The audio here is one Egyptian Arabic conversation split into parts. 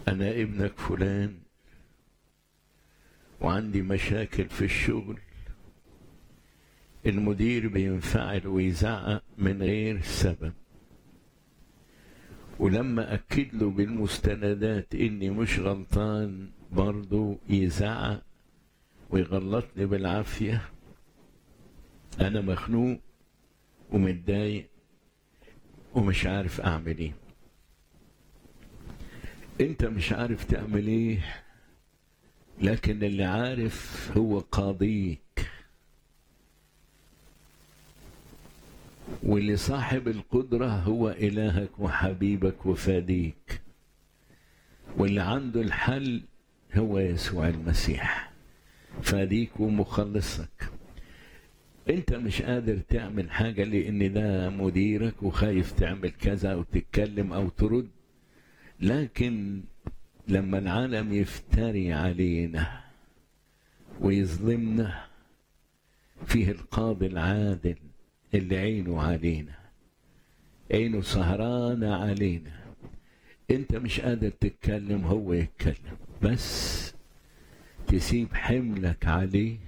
أنا ابنك فلان وعندي مشاكل في الشغل المدير بينفعل ويزعق من غير سبب ولما أكد له بالمستندات إني مش غلطان برضه يزعق ويغلطني بالعافية أنا مخنوق ومتضايق ومش عارف أعمل إيه أنت مش عارف تعمل إيه لكن اللي عارف هو قاضيك واللي صاحب القدرة هو إلهك وحبيبك وفاديك واللي عنده الحل هو يسوع المسيح فاديك ومخلصك انت مش قادر تعمل حاجة لان ده مديرك وخايف تعمل كذا او تتكلم او ترد لكن لما العالم يفتري علينا ويظلمنا فيه القاضي العادل اللي عينه علينا عينه سهرانة علينا انت مش قادر تتكلم هو يتكلم بس تسيب حملك عليه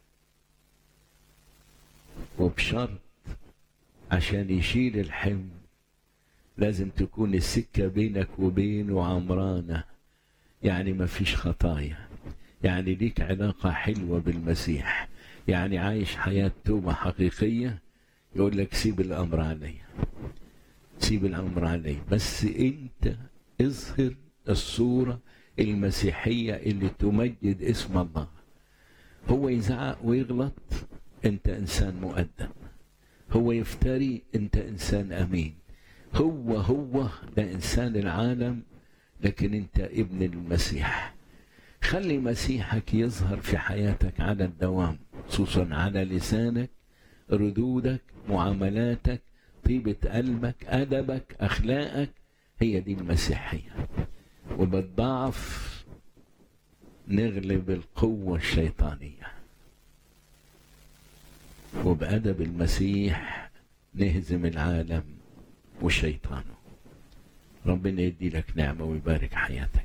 وبشرط عشان يشيل الحمل لازم تكون السكة بينك وبينه عمرانة يعني ما فيش خطايا يعني ليك علاقة حلوة بالمسيح يعني عايش حياة توبة حقيقية يقول لك سيب الأمر علي سيب الأمر علي بس أنت اظهر الصورة المسيحية اللي تمجد اسم الله هو يزعق ويغلط انت انسان مؤدب هو يفتري انت انسان امين هو هو ده انسان العالم لكن انت ابن المسيح خلي مسيحك يظهر في حياتك على الدوام خصوصا على لسانك ردودك معاملاتك طيبة قلبك أدبك أخلاقك هي دي المسيحية وبالضعف نغلب القوة الشيطانية وبأدب المسيح نهزم العالم وشيطانه ربنا يدي لك نعمة ويبارك حياتك